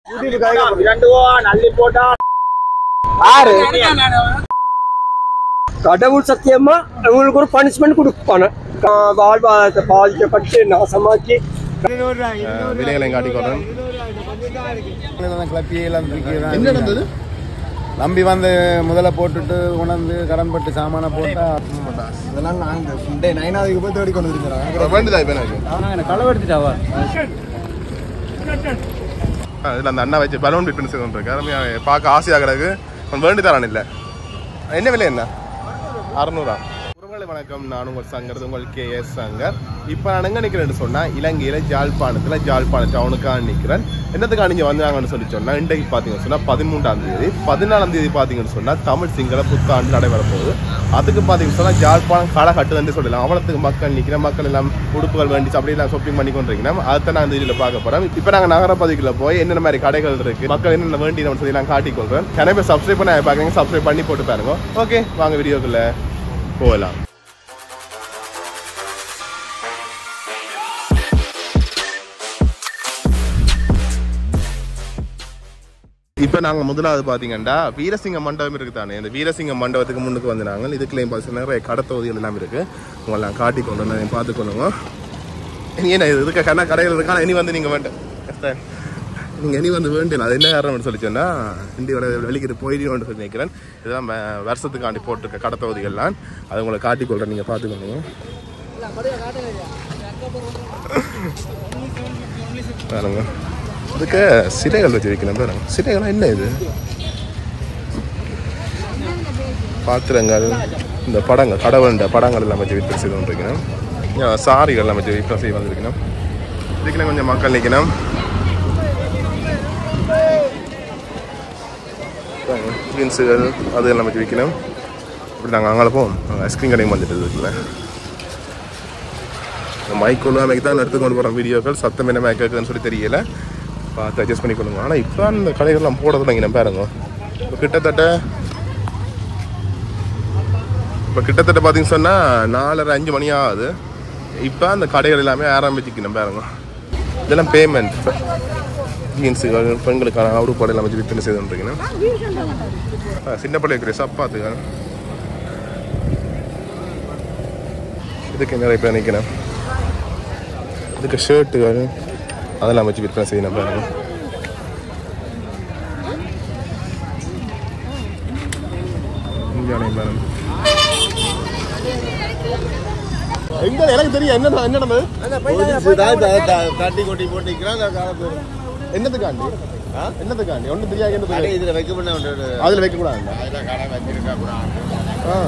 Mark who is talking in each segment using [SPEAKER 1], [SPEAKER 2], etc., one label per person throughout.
[SPEAKER 1] ஆறு கடவுள் சத்தியமா அவங்களுக்கு ஒரு பனிஷ்மெண்ட் கொடுப்பான வாழ்வாதாரத்தை பாதிக்கப்பட்டு நாசமாக்கி
[SPEAKER 2] விலைகளையும் காட்டிக்கொள்றேன்
[SPEAKER 3] என்ன நடந்தது நம்பி வந்து முதல்ல போட்டுட்டு உணர்ந்து கடன்பட்டு சாமான போட்டா இதெல்லாம் நாங்க டேய் நைனாவுக்கு போய் தேடி கொண்டு இருக்கிறோம்
[SPEAKER 2] வேண்டுதா இப்போ எனக்கு
[SPEAKER 3] களவெடுத்துட்டாவா
[SPEAKER 2] ஆ, இதுல அந்த அண்ணா வச்சு பலூன் ஃபிட்னஸ் இருக்கு அருமையாக பார்க்க ஆசையாக கிடக்கு அவன் வேண்டி தரான் இல்லை என்ன விலை என்ன அறநூறா உறவுகளை வணக்கம் நான் உங்கள் சங்கர் உங்கள் கே எஸ் சங்கர் இப்போ நான் எங்கே நிற்கிறேன்னு சொன்னால் இலங்கையில் ஜாழ்ப்பாணத்தில் ஜாழ்ப்பாண டவுனுக்காக நிற்கிறேன் என்னத்துக்காக நீங்கள் வந்தாங்கன்னு சொல்லி சொன்னால் இன்றைக்கு பார்த்தீங்கன்னு சொன்னால் பதிமூன்றாம் தேதி பதினாலாம் தேதி பார்த்தீங்கன்னு சொன்னால் தமிழ் சிங்கள புத்தாண்டு நடைபெற போகுது அதுக்கு பார்த்தீங்கன்னு சொன்னால் ஜாழ்ப்பாணம் களை கட்டுதுன்னு சொல்லலாம் அவ்வளோத்துக்கு மக்கள் நிற்கிற மக்கள் எல்லாம் உடுப்புகள் வேண்டி அப்படி எல்லாம் ஷாப்பிங் பண்ணி கொண்டிருக்கிறோம் அதை நான் இந்த இதில் பார்க்க போகிறோம் இப்போ நாங்கள் நகரப்பகுதிக்குள்ள போய் என்னென்ன மாதிரி கடைகள் இருக்கு மக்கள் என்னென்ன வேண்டி நம்ம சொல்லி நான் காட்டிக்கொள்கிறேன் கனவே சப்ஸ்கிரைப் பண்ண பார்க்குறீங்க சப்ஸ்கிரைப் பண்ணி போட்டு பாருங்க ஓகே வாங்க வீடியோக்குள்ள போகலாம் இப்போ நாங்கள் முதலாவது பார்த்தீங்கன்னா வீரசிங்க மண்டபம் இருக்கு தானே இந்த வீரசிங்க மண்டபத்துக்கு முன்னுக்கு வந்து நாங்கள் இதுக்குள்ளேயும் பார்த்தீங்கன்னா நிறைய கடத்தொகுதிகள் எல்லாம் இருக்கு உங்களை நான் காட்டி கொண்டு வந்து பார்த்துக்கொள்ளுங்க இனி என்ன இது இருக்க கண்ணா கடைகள் இருக்கான இனி வந்து நீங்கள் வேண்டாம் நீங்கள் இனி வந்து வேண்டியல அது என்ன காரணம்னு சொல்லி சொன்னால் இந்தியோட வெளிக்கிட்டு போயிடுவோம்னு சொல்லி நினைக்கிறேன் இதெல்லாம் வ- வருஷத்துக்காண்டி போட்டிருக்க கடத்தொகுதிகள்லாம் அதை உங்களை காட்டிக்கொள்கிறேன் நீங்கள் பார்த்துக்கோங்க பாருங்க இதுக்கு சிலைகள் வச்சு வைக்கணும் பாருங்க சிலைகள்லாம் என்ன இது பாத்திரங்கள் இந்த படங்கள் கடவுள்ன்ற படங்கள் எல்லாம் வச்சு விற்பனை செய்து கொண்டிருக்கணும் இங்க சாரிகள் எல்லாம் வச்சு விற்பனை செய்து வந்திருக்கணும் இதுக்குள்ள கொஞ்சம் மக்கள் நிற்கணும் ஜீன்ஸுகள் அதெல்லாம் வச்சு விற்கணும் அப்படி நாங்கள் அங்கே போவோம் அங்கே ஐஸ்கிரீம் கடையும் வந்துட்டு இருக்குல்ல மைக் கொண்டு அமைக்கு தான் எடுத்து கொண்டு போகிற வீடியோக்கள் சத்தம் என்ன மைக் இருக்குதுன்னு சொல்லி தெரியல பார்த்து அட்ஜஸ்ட் பண்ணி கொள்ளுங்க ஆனால் இப்போ அந்த கடைகள்லாம் போட தொடங்கினேன் பாருங்க இப்போ கிட்டத்தட்ட இப்போ கிட்டத்தட்ட பார்த்தீங்கன்னு சொன்னால் நாலரை அஞ்சு மணி ஆகுது இப்போ அந்த கடைகள் எல்லாமே ஆரம்பிச்சுக்கணும் பாருங்க இதெல்லாம் பேமெண்ட் ஜீன்ஸுகள் பெண்களுக்கான உடுப்பாடு எல்லாம் வச்சு விற்பனை செய்து கொண்டிருக்கணும் ஆ, சின்ன பிள்ளை இருக்கிற சப்பாத்துகள் இதுக்கு நிறைய பேர் நிற்கணும் இதுக்கு ஷர்ட்டுகள் அதெல்லாம் வச்சு விற்பனை செய்யணும் பாருங்க இந்தியாவிலையும் பாருங்க எங்க எனக்கு தெரியும் என்ன என்ன நடந்தது
[SPEAKER 3] தட்டி கொட்டி போட்டிக்கிறான்
[SPEAKER 2] என்னத்துக்காண்டி என்னத்துக்காண்டி ஒன்றும் தெரியாது என்னத்துக்கு
[SPEAKER 3] இதுல வைக்க பண்ண
[SPEAKER 2] அதில் வைக்கக்கூடாது ஆ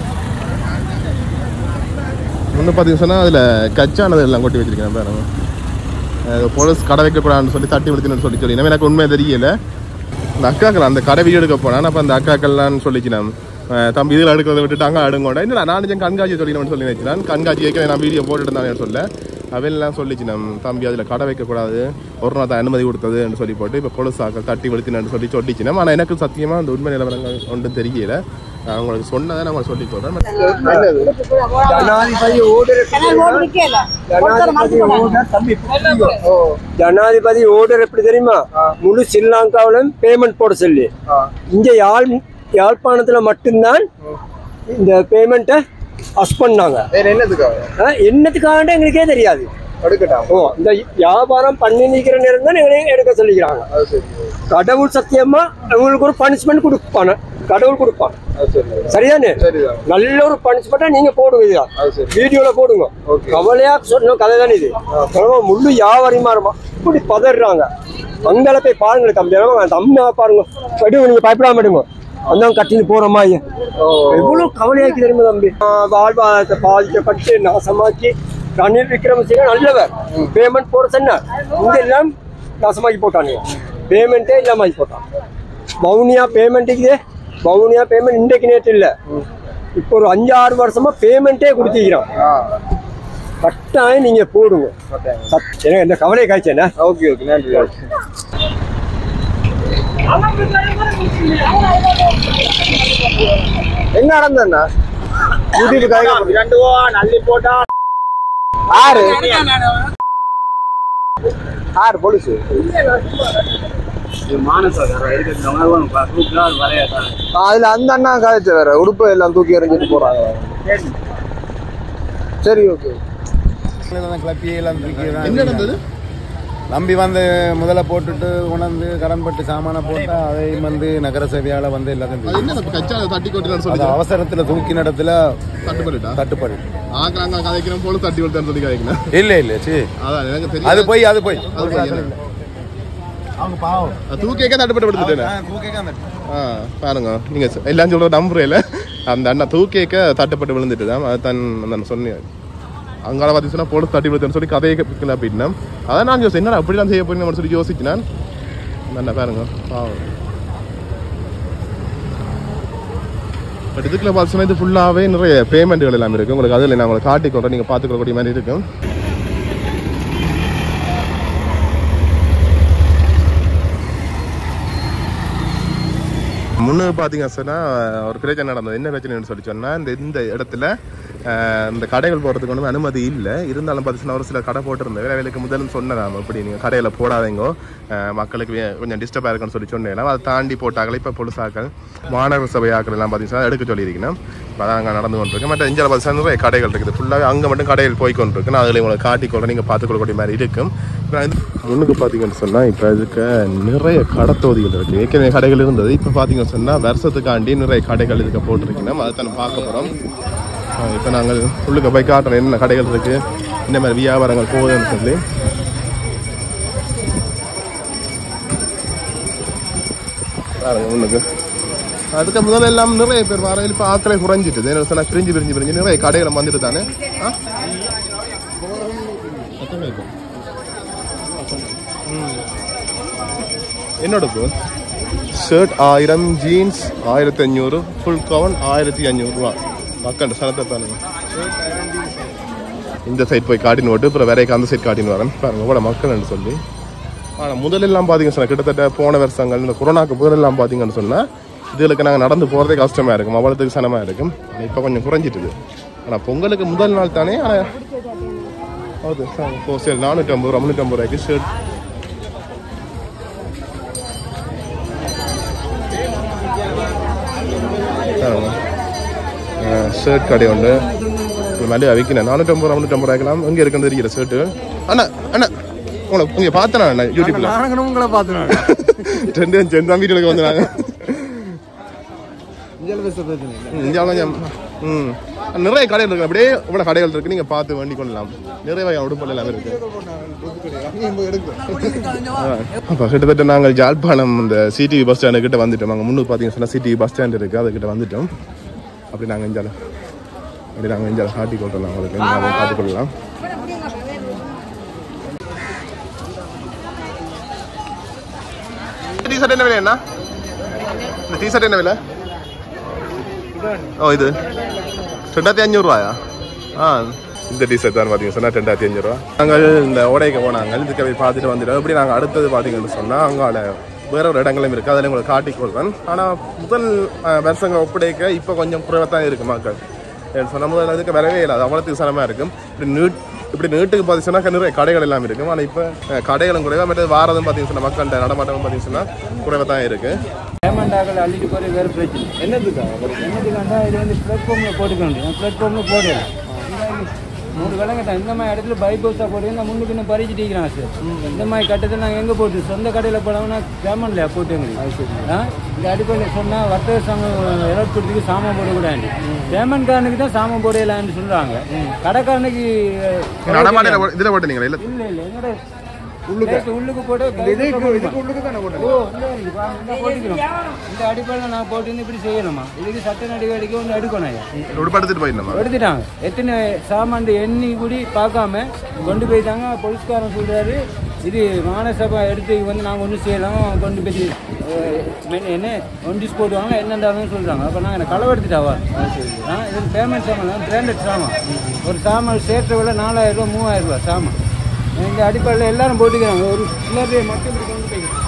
[SPEAKER 2] ஒன்று பார்த்தீங்கன்னு சொன்னால் அதில் கச்சானது எல்லாம் கொட்டி வச்சிருக்கேன் பாருங்க அது போலீஸ் கடை வைக்கக்கூடாதுன்னு சொல்லி தட்டி விடுத்துன்னு சொல்லி சொல்லி எனக்கு உண்மை தெரியல இந்த அக்காக்கள் அந்த கடை வீடியோ எடுக்க போனேன் அப்போ அந்த அக்காக்கள்லாம் சொல்லிச்சு நான் தம்பி இதில் எடுக்கிறத விட்டுட்டு அங்கே அடுங்கோட இல்லை நான் நிஜம் கண்காட்சி சொல்லிடணும்னு சொல்லி நினைக்கிறேன் கண்காட்சி வைக்க நான் வீடியோ போட்டுட்டு இருந்தானே சொல்ல அவையெல்லாம் சொல்லிச்சு நம் தம்பி அதில் கடை வைக்கக்கூடாது ஒரு நாள் தான் அனுமதி கொடுத்ததுன்னு சொல்லி போட்டு இப்போ பொலிசாக்கள் தட்டி விழுத்தினு சொல்லி சொல்லிச்சு ஆனால் எனக்கு சத்தியமாக அந்த உண்மை நிலவரங்கள் ஒன்றும் தெரியல நான் உங்களுக்கு சொன்னதை நான் உங்களுக்கு சொல்லி சொல்கிறேன்
[SPEAKER 1] ஜனாதிபதி ஓர்டர் ஜனாதிபதி ஓர்டர் தம்பி புரியுதோ? ஜனாதிபதி ஓர்டர் எப்படி தெரியுமா முழு ஸ்ரீலங்காவிலும் பேமெண்ட் போட சொல்லி இங்க யாழ் யாழ்ப்பாணத்துல மட்டும்தான் இந்த பேமெண்ட்டை அஸ் பண்ணாங்க
[SPEAKER 3] வேற என்னதுக்காக
[SPEAKER 1] ஆ, என்னத்துக்காக எங்களுக்கே தெரியாது
[SPEAKER 3] எடுக்கட்டாம்
[SPEAKER 1] ஓ இந்த வியாபாரம் பண்ணி நிற்கிற நேரம் தான் எங்களை எடுக்க சொல்லிக்கிறாங்க
[SPEAKER 3] அது சரி
[SPEAKER 1] கடவுள் சத்தியமா அவங்களுக்கு ஒரு பனிஷ்மெண்ட் கொடுப்பான கடவுள் கொடுப்பான்
[SPEAKER 3] அது சரி
[SPEAKER 1] சரிதானே
[SPEAKER 3] சரிதான்
[SPEAKER 1] நல்ல ஒரு பனிஷ்மெண்ட்டா நீங்க போடுங்க இதா
[SPEAKER 3] அது சரி
[SPEAKER 1] வீடியோல போடுங்க
[SPEAKER 3] Okay.
[SPEAKER 1] கவலையா சொன்ன கதை தானே இது கனவா முள்ளு வியாபாரமா இருமா இப்படி பதறாங்க அங்கால போய் பாருங்க தம்பி அளவு அந்த அம்மா பாருங்க விடுங்க நீங்க பயப்படாம விடுங்க அந்த கட்டின்னு போறோமா ஐயா எவ்வளவு கவலையாக்கி தெரியுமா தம்பி ஆ, வாழ்வாதாரத்தை பாதிக்கப்பட்டு நாசமாக்கி ரணில் விக்ரமசிங்க நல்லவர் பேமெண்ட் போட சொன்னார் இங்க எல்லாம் நாசமாக்கி போட்டானுங்க பேமெண்ட்டே இல்லாம ஆக்கி போட்டான் வவுனியா பேமெண்ட்டுக்கு வவுனியா பேமெண்ட் இன்றைக்கு நேற்று இல்லை இப்போ ஒரு அஞ்சு ஆறு வருஷமா பேமெண்ட்டே கொடுத்திக்கிறான் கட்டாயம் நீங்க போடுங்க சத்- எனக்கு இந்த கவலையை காய்ச்சேன்னா
[SPEAKER 3] ஓகே ஓகே நன்றி என்ன நடந்ததுண்ணா யூடியூபுக்காக ஆறு ஆறு போலீஸ் அதுல அந்த அண்ணா காய்ச்ச வேற உடுப்பு எல்லாம் தூக்கி எறிஞ்சிட்டு போறாங்க சரி ஓகே
[SPEAKER 2] என்ன நடந்தது
[SPEAKER 3] நம்பி வந்து முதல்ல போட்டுட்டு உணர்ந்து கடன்பட்டு சாமான போட்டா அதையும் வந்து நகர சேவையால வந்து எல்லாத்தையும்
[SPEAKER 2] அது என்ன இப்ப கச்சால தட்டி கொட்டுன்னு
[SPEAKER 3] அது
[SPEAKER 2] சொல்லி
[SPEAKER 3] அவசரத்துல தூக்கி நடத்துல
[SPEAKER 2] தட்டுப்பட்டுட்டா
[SPEAKER 3] தட்டுப்பாடு
[SPEAKER 2] ஆக்கலாங்க கதைக்கிறோம் போல தட்டி கொடுத்தான்னு சொல்லி கதைக்கணும்
[SPEAKER 3] இல்ல இல்ல சி
[SPEAKER 2] அதான் எனக்கு தெரியும்
[SPEAKER 3] அது போய் அது போய்
[SPEAKER 2] அது போய் என்ன?
[SPEAKER 3] அவங்க பாவம்
[SPEAKER 2] அது தூக்கியே தட்டுப்பட்டு படுத்துட்டேன்
[SPEAKER 3] தூக்கி
[SPEAKER 2] ஆ பாருங்க நீங்க சொ- எல்லாம் சொல்ற நம்புறேல அந்த அண்ணா தூக்கிக்க தட்டுப்பட்டு விழுந்துட்டு தான் அது தன் நான் சொன்னேன் அங்கால பார்த்தீங்கன்னா போல தட்டி விழுத்துன்னு சொல்லி கதையை கேட்கல அப்படின்னா அதான் நான் யோசிச்சேன் என்ன அப்படிலாம் செய்ய போறீங்க சொல்லி யோசிச்சினான் அந்த அண்ணா பாருங்க பாவம் பட் இதுக்குள்ள பார்த்தீங்கன்னா இது ஃபுல்லாகவே நிறைய பேமெண்ட்டுகள் எல்லாம் இருக்கு உங்களுக்கு அதில் நான் உங்களை காட்டிக்கொள்றேன் நீங்கள் பார்த்துக்கொள்ளக்கூடிய மாதிரி இருக்கும் முன்னு பார்த்தீங்க சொன்னா ஒரு பிரச்சனை நடந்தது என்ன பிரச்சனைன்னு சொல்லி சொன்னா இந்த இந்த இடத்துல அஹ், இந்த கடைகள் போடுறதுக்கு ஒன்றும் அனுமதி இல்லை இருந்தாலும் பார்த்தீங்கன்னா ஒரு சில கடை போட்டிருந்தேன் வேலை வேலைக்கு முதல்ல சொன்னேன் அப்படி நீங்கள் கடையில் போடாதீங்கோ அஹ், மக்களுக்கு வே- கொஞ்சம் டிஸ்டர்பாக இருக்குன்னு சொல்லி சொன்னேன் அதை தாண்டி போட்டாங்களே இப்போ பொலிசாக்கள் மாநகர சபை ஆக்கள் எல்லாம் பார்த்தீங்கன்னா எடுக்க சொல்லியிருக்கணும் இப்போ அதான் அங்கே நடந்து கொண்டிருக்கு மற்ற இந்தியாவில் பார்த்தீங்கன்னா நிறைய கடைகள் இருக்குது ஃபுல்லாகவே அங்கே மட்டும் கடைகள் போய் கொண்டிருக்கு நான் அதில் உங்களுக்கு காட்டிக்கொள்ள நீங்கள் பார்த்துக்கொள்ளக்கூடிய மாதிரி இருக்கும் இப்போ நான் இது முன்னுக்கு பார்த்தீங்கன்னு சொன்னால் இப்போ இதுக்கு நிறைய கடத்தொகுதிகள் இருக்குது ஏற்கனவே கடைகள் இருந்தது இப்போ பார்த்தீங்கன்னு சொன்னால் வருஷத்துக்காண்டி நிறைய கடைகள் இதுக்கு போட்டிருக்கணும் அதை தான் பார்க்க போகிறோம் இப்போ நாங்கள் உள்ளுக்கு போய் காட்டுறோம் என்னென்ன கடைகள் இருக்குது இந்த மாதிரி வியாபாரங்கள் போகுதுன்னு சொல்லி பாருங்க முன்னுக்கு அதுக்கு முதல்ல எல்லாம் நிறைய பேர் வர இப்போ ஆட்களை குறைஞ்சிட்டு என்ன சொன்னா பிரிஞ்சு பிரிஞ்சு பிரிஞ்சு நிறைய கடைகளை வந்துட்டு தானே ஆ? சத்தமே இல்லை. ம். என்னோட ப்ரோ ஷர்ட் ஆயிரம் ஜீன்ஸ் ஆயிரத்தி அஞ்சூறு ஃபுல் கவன் ஆயிரத்தி அஞ்சூறுரூவா மக்கள் சனத்தை பாருங்க இந்த சைட் போய் காட்டின்னு ஓட்டு அப்புறம் வேறைக்கு அந்த சைட் காட்டின்னு வரேன் பாருங்க கூட மக்கள்னு சொல்லி ஆனால் முதலெல்லாம் பார்த்தீங்கன்னு சொன்னால் கிட்டத்தட்ட போன வருஷங்கள் இந்த கொரோனாக்கு முதலெல்லாம் பார்த்தீங்கன்னு சொன்னால் இதுகளுக்கு நாங்கள் நடந்து போகிறதே கஷ்டமாக இருக்கும் அவ்வளோத்துக்கு சனமாக இருக்கும் ஆனால் இப்போ கொஞ்சம் குறைஞ்சிட்டுது ஆனால் பொங்கலுக்கு முதல் நாள் தானே ஆனால் ಹೌದು ಸರಿ ನಾನೂற்றி ஐம்பது ரூபா முந்நூற்றி ஐம்பது ரூபாய்க்கு ஷர்ட் ஷர்ட் கடை உண்டு இந்த மாதிரி விற்கிறேன் நானூற்றி ஐம்பது ரூபா முந்நூற்றி ஐம்பது ரூபாய்க்கெல்லாம் எங்கே இருக்குன்னு தெரியல ஷர்ட்டு அண்ணா அண்ணா உங்களை உங்க பார்த்தேன் நான் யூடியூப்ல
[SPEAKER 3] நானும் உங்களை பார்த்தேன்
[SPEAKER 2] ரெண்டு ரெண்டு தான் வீட்டுக்கு வந்தாங்க
[SPEAKER 3] இந்தியாவில் பேச பிரச்சனை இல்லை
[SPEAKER 2] இந்தியாவில் கொஞ்சம் ம் நிறைய கடைகள் இருக்கு அப்படியே இவ்வளோ கடைகள் இருக்கு நீங்கள் பார்த்து வேண்டி கொள்ளலாம் நிறைய வகை உடுப்புகள் எல்லாமே இருக்கு அப்போ கிட்டத்தட்ட நாங்கள் ஜாழ்ப்பாணம் இந்த சிடிவி பஸ் ஸ்டாண்டு கிட்ட வந்துட்டோம் அங்கே முன்னூறு பார்த்தீங்கன்னா சொன்னால் சிடிவி பஸ் ஸ்டாண்ட் இருக்குது அதுக்கிட்ட வந்துட்டோம் அப்படி நாங்கள் இஞ்சால அப்படி நாங்கள் இஞ்சால காட்டி கொள்ளலாம் உங்களுக்கு நீங்கள் காட்டி கொள்ளலாம் டிஷர்ட் என்ன விலை என்ன இந்த டிஷர்ட் என்ன விலை ஓ இது ரெண்டாயிரத்தி அஞ்சூறுவாயா ஆ இந்த டிஷர்ட் தான் பார்த்தீங்க சொன்னால் ரெண்டாயிரத்தி அஞ்சூறுவா நாங்கள் இந்த ஓடைக்கு போனாங்க இதுக்கு போய் பார்த்துட்டு வந்துட்டோம் எப்படி நாங்கள் அடுத்தது பார்த்தீங்கன்னு சொன்னால் அங்கால வேற ஒரு இடங்களும் இருக்குது அதில் உங்களுக்கு காட்டிக் கொள்வேன் ஆனால் முதல் அஹ், வருஷங்களை ஒப்படைக்க இப்போ கொஞ்சம் குறைவாக தான் இருக்குது மக்கள் ஏன்னு சொன்ன முதல்ல அதுக்கு வரவே இல்லை அது அவ்வளோத்துக்கு சனமாக இருக்கும் இப்படி நீட் இப்படி நீட்டுக்கு பார்த்தீங்கன்னா நிறைய கடைகள் எல்லாம் இருக்கும் ஆனால் இப்போ அஹ், கடைகளும் குறைவாக மற்றது வாரதும் பார்த்தீங்கன்னா சொன்னால் மக்கள்கிட்ட நடமாட்டம் பார்த்தீங்கன்னா குறைவாக தான் இருக்குது
[SPEAKER 4] பேமெண்டாக்கள் அள்ளிட்டு போகிற வேறு பிரச்சனை
[SPEAKER 3] என்னதுக்கா
[SPEAKER 4] என்னதுக்காண்டா இது வந்து பிளாட்ஃபார்மில் போட்டுக்க வேண்டியது பிளாட்ஃபார்மில் போடல மூணு விலங்கட்டம் இந்த மாதிரி இடத்துல பைபோஸாக போட்டு நான் முன்னுக்கு இன்னும் பறிச்சுட்டு இருக்கிறேன் சார் இந்த மாதிரி கட்டத்தை நாங்கள் எங்கே போட்டு சொந்த கடையில் போடாமல் பேமெண்ட்ல போட்டு எங்களுக்கு ஆ இந்த அடிப்படையில் சொன்னால் வர்த்தக சங்கம் எலக்ட்ரிக்கு சாமான் போடக்கூடாது பேமெண்ட் காரனுக்கு தான் சாமான் போடலான்னு சொல்கிறாங்க கடைக்காரனுக்கு
[SPEAKER 2] நடமாட்டம் இதில் போட்டுனீங்களா இல்லை
[SPEAKER 4] இல்லை இல்லை என்னோட உள்ளுக்கு உள்ளுக்கு போட்டு
[SPEAKER 3] இதுக்கு இதுக்கு உள்ளுக்கு தானே போட்டது
[SPEAKER 4] ஓ இல்லை இருக்கு பாருங்க, இந்த போட்டுக்கிறோம் இந்த அடிப்படையில் நான் போட்டு இப்படி செய்யணுமா இதுக்கு சட்ட நடவடிக்கை ஒன்று எடுக்கணும் ஐயா
[SPEAKER 2] உடுப்படுத்திட்டு போயிருந்தோமா
[SPEAKER 4] எடுத்துட்டாங்க எத்தனை சாமான் எண்ணி கூடி பார்க்காம கொண்டு போயிட்டாங்க போலீஸ்காரன் சொல்றாரு இது மாநசபா எடுத்து வந்து நாங்கள் ஒன்றும் செய்யலாம் கொண்டு போய் அஹ், மென் என்ன ஒன் டிஸ் போடுவாங்க என்னன்றாலும் சொல்கிறாங்க அப்போ நாங்கள் களவெடுத்துட்டாவா ஆ இது பேமெண்ட் சாமான் பிராண்டட் சாமான் ஒரு சாமான் சேர்த்த விட நாலாயிரம் ரூபா மூவாயிரம் ரூபா சாமான் இந்த அடிப்படையில் எல்லாரும் போட்டுக்கிறாங்க ஒரு சிலர் மட்டும் இப்படி கொண்டு போய்க்கிறாங்க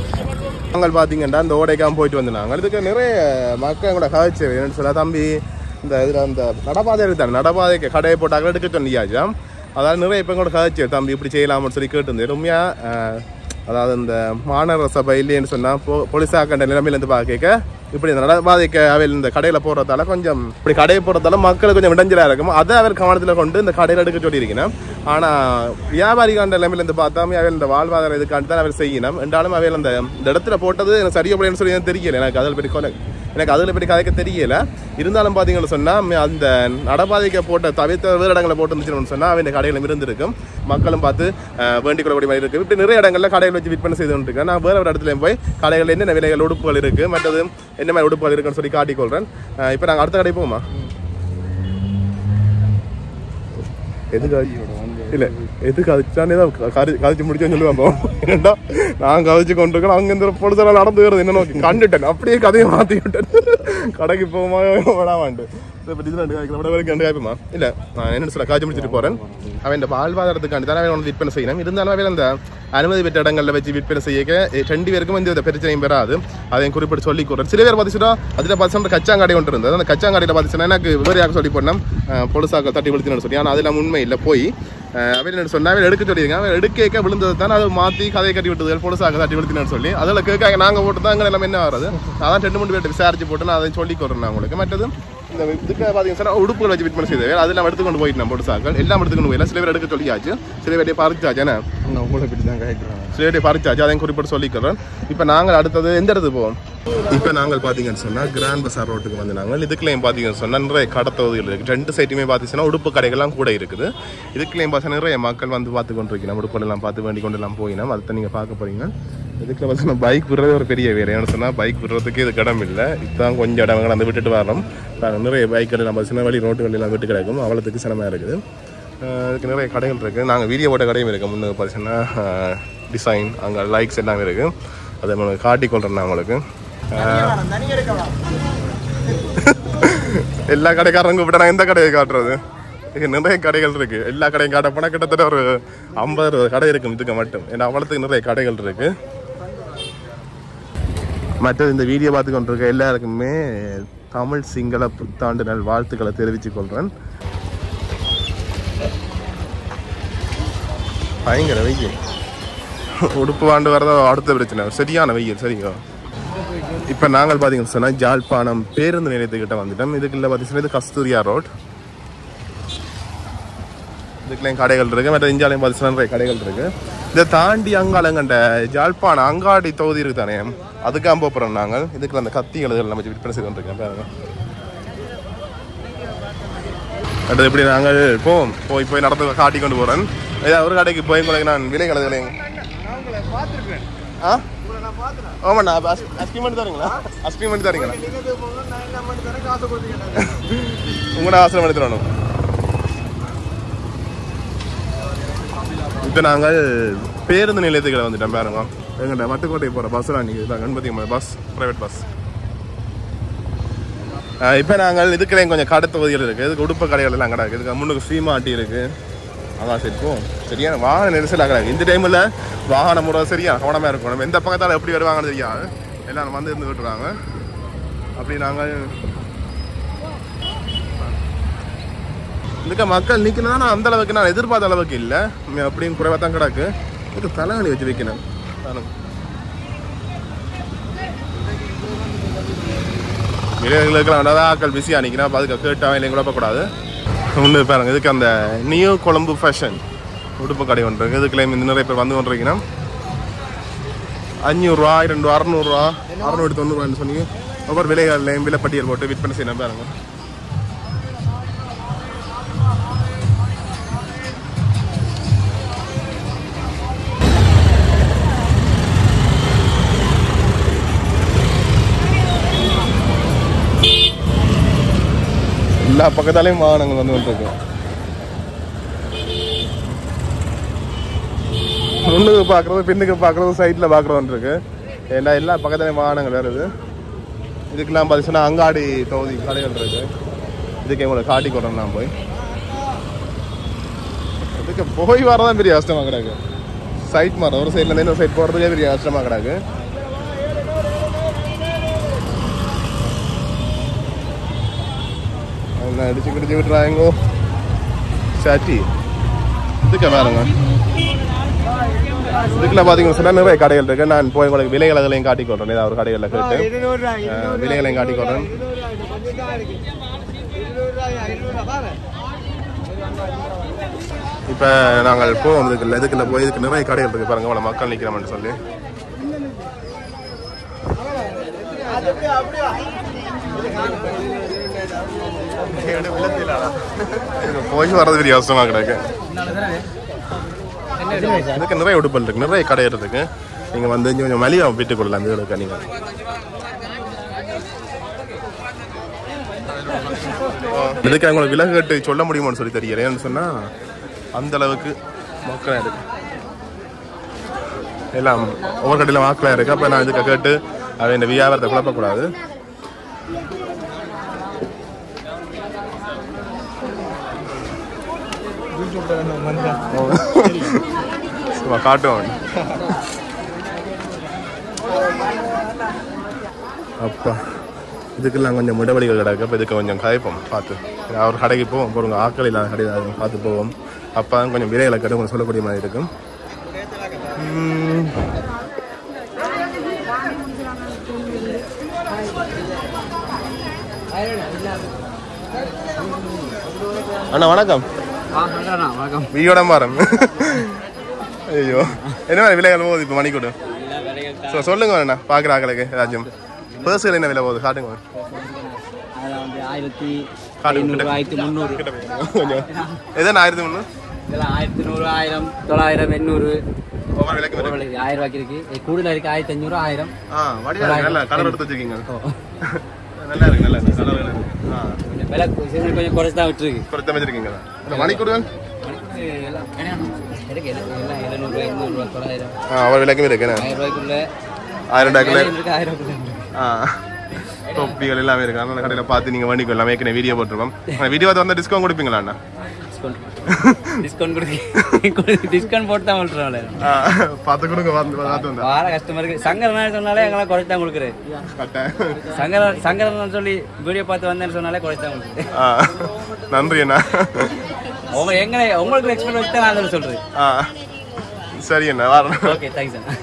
[SPEAKER 2] நாங்கள் பார்த்தீங்கன்னா இந்த ஓடைக்காம போயிட்டு வந்தாங்க அதுக்கு நிறைய மக்கள் கூட கதைச்சு என்னன்னு சொல்ல தம்பி இந்த இதில் அந்த நடபாதை இருக்குதானே நடபாதைக்கு கடையை போட்டாங்க எடுக்க சொன்னியாச்சாம் அதாவது நிறைய இப்போ கூட கதைச்சு தம்பி இப்படி செய்யலாம்னு சொல்லி கேட்டிருந்தேன் உண்மையாக அதாவது இந்த மாநகர சபை இல்லைன்னு சொன்னால் போ போலீஸாக்கண்ட நிலைமையிலேருந்து பார்க்க இப்படி இந்த நடபாதைக்கு அவையில் இந்த கடையில் போடுறதால கொஞ்சம் இப்படி கடையை போடுறதால மக்களுக்கு கொஞ்சம் இடைஞ்சலாக இருக்கும் அதை அவர் கவனத்தில் கொண்டு இந்த கடையில் எடுக்க சொல்லியிருக்கணும் ஆனால் வியாபாரிகாண்ட நிலைமையிலேருந்து பார்த்தாமே அவையில் இந்த வாழ்வாதாரம் இதுக்காண்டி தான் அவர் செய்யணும் என்றாலும் அவையில் அந்த இந்த இடத்துல போட்டது எனக்கு சரியா சொல்லி எனக்கு தெரியல எனக்கு அதில் பற்றி கொலை எனக்கு அதில் பற்றி கதைக்க தெரியல இருந்தாலும் பார்த்தீங்கன்னு சொன்னால் அந்த நடபாதைக்க போட்ட தவிர்த்த வேறு இடங்களில் போட்டு இருந்துச்சுன்னு சொன்னால் அவன் கடையிலும் இருந்திருக்கும் மக்களும் பார்த்து அஹ், வேண்டிக் கொள்ளக்கூடிய மாதிரி இருக்குது இப்படி நிறைய இடங்களில் கடையில் வச்சு விற்பனை செய்து கொண்டிருக்கேன் நான் வேறு ஒரு இடத்துல போய் கடைகளில் என்னென்ன விலைகள் உடுப்புகள் இருக்குது மற்றது என்ன மாதிரி உடுப்புகள் இருக்குன்னு சொல்லி காட்டிக்கொள்கிறேன் இப்போ நாங்கள் அடுத்த கடை போவோமா எதுக்கு இல்ல எதுக்கு அதுக்கானே தான் கதி- கதைச்சு முடிச்சேன்னு சொல்லுவாங்க ஏன்டா நான் கதைச்சு கொண்டிருக்கேன் அங்க இந்த பொழுதெல்லாம் நடந்து வருது என்ன நோக்கி கண்டுட்டேன் அப்படியே கதையை மாத்தி விட்டேன் கடைக்கு போமா விடாமாண்டு இப்போ டிஜிட்டல் காய்க்கிற விட வரைக்கும் ரெண்டு காய்ப்புமா இல்ல நான் என்ன சொல்ல காய்ச்சி முடிச்சுட்டு போறேன் அவன் இந்த வாழ்வாதாரத்துக்காண்டி தானே அவன் வந்து விற்பனை செய்யணும் இருந்தாலும் அவன் அந்த அனுமதி பெற்ற இடங்களில் வச்சு விற்பனை செய்ய ரெண்டு பேருக்கும் எந்த வித பிரச்சனையும் பெறாது அதையும் குறிப்பிட்டு சொல்லி கொடுறேன் சில பேர் பார்த்துச்சுன்னா அதில் பார்த்து கச்சாங்காடி ஒன்று இருந்தது அந்த கச்சாங்காடியில் பார்த்துச்சுன்னா எனக்கு வேறு யாருக்கு சொல்லி போனோம் பொலிசாக்கள் தட்டி விழுத்தினு சொல்லி ஆனால் அதெல்லாம் உண்மை இல்லை போய் அவன் என்ன சொன்னா அவன் எடுக்க சொல்லியிருக்காங்க அவன் எடுக்க விழுந்தது தான் அதை மாற்றி கதையை கட்டி விட்டது பொலிசாக தட்டி விழுத்தினு சொல்லி அதில் கேட்காங்க நாங்கள் போட்டு தான் எங்களை எல்லாம் என்ன வர்றது அதான் ரெண்டு மூணு பேர்ட்ட விசாரிச்சு போட்டு நான் அதை சொல்லி கொடுறேன் நான் உங்களுக்கு மற்றது இந்த இதுக்கு பார்த்தீங்கன்னா சொன்னா உடுப்புகள் வச்சு விற்பனை செய்தது அதெல்லாம் எடுத்துக்கொண்டு போயிட்டு நம்ம பொலிசாக்கள் எல்லாம் எடுத்துக்கொண்டு போயிடலாம் சில பேர் எடுக்க சொல்லியாச்சு சில பேர்ட்டே பறிச்சாச்சு என்ன
[SPEAKER 3] நான் உங்களை பற்றி தான் கேட்குறேன்
[SPEAKER 2] சிலேட்டை பறிச்சாச்சு அதையும் குறிப்பிட்டு சொல்லிக்கிறேன் இப்போ நாங்கள் அடுத்தது எந்த இடத்துக்கு போவோம் இப்போ நாங்கள் பார்த்தீங்கன்னு சொன்னால் கிராண்ட் பசார் ரோட்டுக்கு வந்து நாங்கள் இதுக்குள்ளேயும் பார்த்தீங்கன்னு சொன்னால் நிறைய கடத்தொகுதிகள் இருக்குது ரெண்டு சைட்டுமே பார்த்தீங்கன்னா உடுப்பு கடைகள்லாம் கூட இருக்குது இதுக்குள்ளேயும் பார்த்தா நிறைய மக்கள் வந்து பார்த்து கொண்டு இருக்கணும் உடுப்புகளெல்லாம் பார்த்து வேண்டி கொண்டு எல்லாம் போயினோம் அதை நீங்கள் பார்க்க போறீங்க இதுக்குள்ள பார்த்தீங்கன்னா பைக் விடுறது ஒரு பெரிய வேலை ஏன்னு சொன்னால் பைக் விடுறதுக்கு இதுக்கு இடம் இல்லை இதுதான் கொஞ்சம் இடங்கள் அந்த விட்டுட்டு வரோம் பாருங்க, நிறைய பைக்குகள் நம்ம சின்ன வழி ரோட்டுகள் எல்லாம் விட்டு கிடக்கும் அவ்வளோத்துக்கு சிரமமாக இருக்குது அஹ் இதுக்கு நிறைய கடைகள் இருக்குது நாங்கள் வீடியோ போட்ட கடையும் இருக்குது முன்னே பார்த்தீங்கன்னா டிசைன் அங்கே லைக்ஸ் எல்லாமே இருக்குது அதை நம்ம காட்டிக்கொள்கிறேன் நான் உங்களுக்கு அஹ் எல்லா கடைக்காரங்க கூப்பிட்டா நான் எந்த கடையை காட்டுறது இங்க நிறைய கடைகள் இருக்கு எல்லா கடையும் காட்ட போனால் கிட்டத்தட்ட ஒரு ஐம்பது அறுபது கடை இருக்கும் இதுக்கு மட்டும் ஏன்னா அவ்வளோத்துக்கு நிறைய கடைகள் இருக்கு மற்றது இந்த வீடியோ பார்த்து கொண்டிருக்க எல்லாருக்குமே தமிழ் சிங்கள புத்தாண்டு நல் வாழ்த்துக்களை தெரிவித்துக் கொள்கிறேன் பயங்கர வெயில் உடுப்பு வாண்டு வரதோ அடுத்த பிரச்சனை சரியான வெயில் சரியா இப்போ நாங்கள் பார்த்தீங்கன்னு சொன்னால் ஜாழ்ப்பாணம் பேருந்து நிலையத்துக்கிட்ட வந்துட்டோம் இதுக்குள்ள பார்த்தீங்கன்னா இது கஸ்தூரியா ரோட் இதுக்குள்ளேயும் கடைகள் இருக்கு மற்ற இஞ்சாலையும் பார்த்தீங்கன்னா நிறைய கடைகள் இருக்கு இதை தாண்டி அங்காலங்கண்ட ஜாழ்ப்பாணம் அங்காடி தொகுதி இருக்கு தானே அதுக்கு அம்ப போகிறோம் நாங்கள் இதுக்குள்ள அந்த கத்திகள் இதெல்லாம் நம்ம விற்பனை செய்து கொண்டிருக்கேன் பாருங்க அடுத்து எப்படி நாங்கள் போவோம் போய் போய் நடந்து காட்டி கொண்டு போகிறேன் ஏதாவது ஒரு கடைக்கு போய் உங்களுக்கு நான் விலை கலந்துலைங்க ஆ ஆமாண்ணா அப்போ அஸ்கிம் பண்ணி தரீங்களா அஸ்கிம் பண்ணி தரீங்களா உங்களோட ஆசிரம் பண்ணி தரணும் இப்போ நாங்கள் பேருந்து நிலையத்துக்கு வந்துட்டோம் பாருங்க எங்கிட்ட வட்டுக்கோட்டை போகிற பஸ்ஸில் நீங்கள் கணபதி பஸ் ப்ரைவேட் பஸ் இப்போ நாங்கள் இதுக்குள்ளேயும் கொஞ்சம் கடை தொகுதிகள் இருக்குது இதுக்கு உடுப்பு கடைகள் எல்லாம் கிடக்கு இதுக்கு முன்னுக்கு சீமாட்டி இருக்குது அதான் சரி போ சரியான வாகன நெரிசலாக கிடக்கு இந்த டைமில் வாகன முறை சரியா கவனமாக இருக்கும் நம்ம எந்த பக்கத்தால் எப்படி வருவாங்கன்னு தெரியாது எல்லாரும் வந்து இருந்து விட்டுறாங்க அப்படி நாங்கள் இதுக்கு மக்கள் நிற்கணும் நான் அந்த அளவுக்கு நான் எதிர்பார்த்த அளவுக்கு இல்லை அப்படின்னு குறைவாக தான் கிடக்கு இதுக்கு தலைவலி வச்சு வைக்கணும் பாருங்க. விலைகளுக்கெல்லாம் வேண்டாம் ஆக்கள் பிஸியாக நிற்கிறேன் அப்போ அதுக்கு கேட்டால் இல்லைங்க குழப்பக்கூடாது ஒன்று பாருங்க இதுக்கு அந்த நியூ கொழம்பு ஃபேஷன் உடுப்பு கடை ஒன்று இருக்கு இதுக்குள்ளே இந்த நிறைய பேர் வந்து கொண்டிருக்கீங்கன்னா அஞ்சூறுரூவா ரெண்டு அறநூறுவா அறநூற்றி தொண்ணூறுவான்னு சொன்னீங்க ஒவ்வொரு விலைகள்லையும் விலைப்பட்டியல் போட்டு விற்பனை செய்யணும் பாருங்க எல்லா பக்கத்தாலையும் வாகனங்கள் வந்து கொண்டிருக்கு முன்னுக்கு பார்க்குறது பின்னுக்கு பார்க்குறது சைடில் பார்க்குறது இருக்கு ஏன்னா எல்லா பக்கத்துலையும் வாகனங்கள் வருது இதுக்கெல்லாம் பார்த்தீங்கன்னா அங்காடி தொகுதி கடைகள் இருக்கு இதுக்கு உங்களுக்கு காட்டி கொடுறேன் நான் போய் இதுக்கு போய் வரதான் பெரிய கஷ்டமாக கிடக்கு சைட் மாற ஒரு சைட்லேருந்து இன்னொரு சைட் போகிறதுக்கே பெரிய கஷ்டமாக கிடக்கு என்ன அடிச்சு குடிச்சு விட்டுறாங்க சாட்டி இதுக்கு பாருங்க இதுக்குள்ள பாத்தீங்கன்னா சொன்னா நிறைய கடைகள் இருக்கு நான் போய் உங்களுக்கு விலைகளையும் காட்டி கொள்றேன் ஏதாவது ஒரு கடைகளில் கேட்டு அஹ், விலைகளையும் காட்டி கொள்றேன் இப்போ நாங்கள் போவோம் இதுக்குள்ள இதுக்குள்ள போய் இதுக்கு நிறைய கடைகள் இருக்கு பாருங்க அவ்வளோ மக்கள் நிற்கிறோம்னு சொல்லி இது போய் வர்றது பெரிய கஷ்டமா கிடக்கு இதுக்கு நிறைய உடுப்பல் இருக்கு நிறைய கடை இருக்கு நீங்க வந்து இங்க கொஞ்சம் மலிவா விட்டு கொள்ளலாம் அந்த இதுக்கு நீங்க இதுக்கு அவங்களுக்கு விலகு கட்டு சொல்ல முடியுமான்னு சொல்லி தெரியல ஏன்னு சொன்னா அந்த அளவுக்கு மக்களா இருக்கு எல்லாம் ஒவ்வொரு கடையில வாக்கலா இருக்கு அப்ப நான் இதுக்கு கேட்டு அவன் இந்த வியாபாரத்தை குழப்பக்கூடாது சும்மா காட்டுவோம் அப்பா இதுக்கெல்லாம் கொஞ்சம் முடவழிகள் கிடக்கு அப்போ இதுக்கு கொஞ்சம் கதைப்போம் பார்த்து அவர் கடைக்கு போவோம் போடுங்க ஆக்கள் இல்லாத கடை ஏதாவது பார்த்து போவோம் அப்போ தான் கொஞ்சம் விலைகளை கடை கொஞ்சம் சொல்லக்கூடிய மாதிரி இருக்கும் உம். அண்ணா வணக்கம்
[SPEAKER 4] வணக்கம்
[SPEAKER 2] வீடியோட மாறம் ஐயோ என்ன மாதிரி விலைகள் போகுது இப்போ மணி கொடு ஸோ சொல்லுங்க அண்ணா பார்க்குற ஆக்களுக்கு ஏதாச்சும் பர்சுகள் என்ன விலை போகுது காட்டுங்க
[SPEAKER 4] அதில் வந்து ஆயிரத்தி
[SPEAKER 2] காட்டுங்க
[SPEAKER 4] ஐநூறு
[SPEAKER 2] கிட்ட.
[SPEAKER 4] ஆயிரத்தி முந்நூறு
[SPEAKER 2] கிட்ட போய். கொஞ்சம் எதனா ஆயிரத்தி ஒன்று
[SPEAKER 4] இதெல்லாம் ஆயிரத்தி நூறு ஆயிரம் தொள்ளாயிரம் எண்ணூறு
[SPEAKER 2] ஒவ்வொரு விலைக்கு வரும்
[SPEAKER 4] இருக்கு. ஆயிரம் ரூபாய்க்கு இருக்கு இது கூடுதல் இருக்கு ஆயிரத்தி அஞ்சூறு ஆயிரம்
[SPEAKER 2] ஆ வடிவா இருக்கு. நல்லா கலர் எடுத்து வச்சிருக்கீங்க நல்லா இருக்கு நல்லா இருக்கு கலர் இருக்கு ஆ
[SPEAKER 4] கொஞ்சம் விலை சிறு கொஞ்சம் குறைச்சு தான் விட்டுருக்கு
[SPEAKER 2] கொடுத்த வச்சிருக்கீங்க இந்த மணி கொடுங்க
[SPEAKER 4] மணிக்கு எல்லாம் இருக்கு இருக்கு. எல்லாம் எழுநூறுவா எண்ணூறுவா தொள்ளாயிரம்
[SPEAKER 2] ஆ அவர் விலைக்கும் இருக்கு என்ன
[SPEAKER 4] ஆயிரம் ரூபாய்க்குள்ள
[SPEAKER 2] ஆயிரம் டாக்கில்
[SPEAKER 4] இருக்கு ஆயிரம் ரூபாய்க்குள்ள இருக்கு.
[SPEAKER 2] ஆ தொப்பிகள் எல்லாமே இருக்கு அதனால கடையில் பார்த்து நீங்கள் வண்டிக்கு எல்லாமே ஏற்கனவே வீடியோ போட்டிருக்கோம் வீடியோ பார்த்து வந்து டிஸ்கவுண்ட் கொடுப்பீங்களா அண்ணா
[SPEAKER 4] டிஸ்கவுண்ட் டிஸ்கவுண்ட் கொடுக்கு டிஸ்கவுண்ட் போட்டு தான் விட்டுறோம்ல
[SPEAKER 2] ஆ, பார்த்து கொடுங்க வந்து பார்த்து வந்தேன்
[SPEAKER 4] வார கஸ்டமருக்கு சங்கரன் சொன்னாலே எங்களாம் குறைச்சு தான் கொடுக்குறது
[SPEAKER 2] கட்டேன்
[SPEAKER 4] சங்கரன் சங்கரன் சொல்லி வீடியோ பார்த்து வந்தேன்னு சொன்னாலே குறைச்சு தான் கொடுக்குறது
[SPEAKER 2] ஆ நன்றி அண்ணா
[SPEAKER 4] உங்க எங்க உங்களுக்கு எக்ஸ்பெக்ட் வச்சு தான் நான் அதில் சொல்றது
[SPEAKER 2] ஆ சரி அண்ணா வரேன்
[SPEAKER 4] ஓகே தேங்க்ஸ் அண்ணா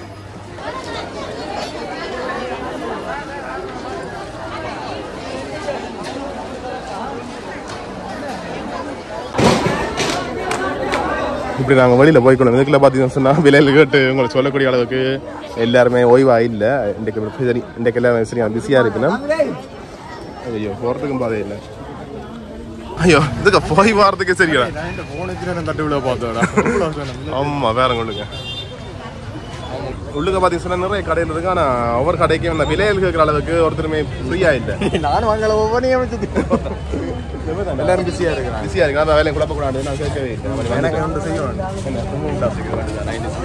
[SPEAKER 2] இப்படி நாங்கள் வெளியில் போய்க்கணும் இதுக்குள்ள பார்த்தீங்கன்னு சொன்னால் விலையில் கேட்டு உங்களுக்கு சொல்லக்கூடிய அளவுக்கு எல்லாருமே ஓய்வா இல்லை இன்றைக்கு சரி இன்றைக்கு எல்லாம் சரியா பிஸியாக இருக்குன்னா ஐயோ போகிறதுக்கும் பாதை இல்லை ஐயோ இதுக்கு போய் வாரத்துக்கு சரியா
[SPEAKER 3] போன் வச்சுட்டு நான் தட்டு விழா பார்த்தோடா
[SPEAKER 2] ஆமா வேற கொள்ளுங்க உள்ளுக்க பார்த்தீங்கன்னா சொன்னா நிறைய கடையில் இருக்கு ஆனால் ஒவ்வொரு கடைக்கும் அந்த விலையில் கேட்குற அளவுக்கு ஒருத்தருமே ஃப்ரீயா இல்லை
[SPEAKER 3] நானும் வாங்கல ஒவ்வொன்றையும் வச்சு எல்லாரும் பிஸியா இருக்கிறாங்க
[SPEAKER 2] பிஸியாக இருக்கு அந்த வேலையை குழப்பக்கூடாது நான் கேட்கவே இல்லை அந்த மாதிரி
[SPEAKER 3] எனக்கு
[SPEAKER 2] வந்துட்டேன்.
[SPEAKER 3] வந்து செய்ய வேண்டாம்
[SPEAKER 2] என்ன தும்பு முட்டை வச்சுக்க வேண்டியதா நைன்டி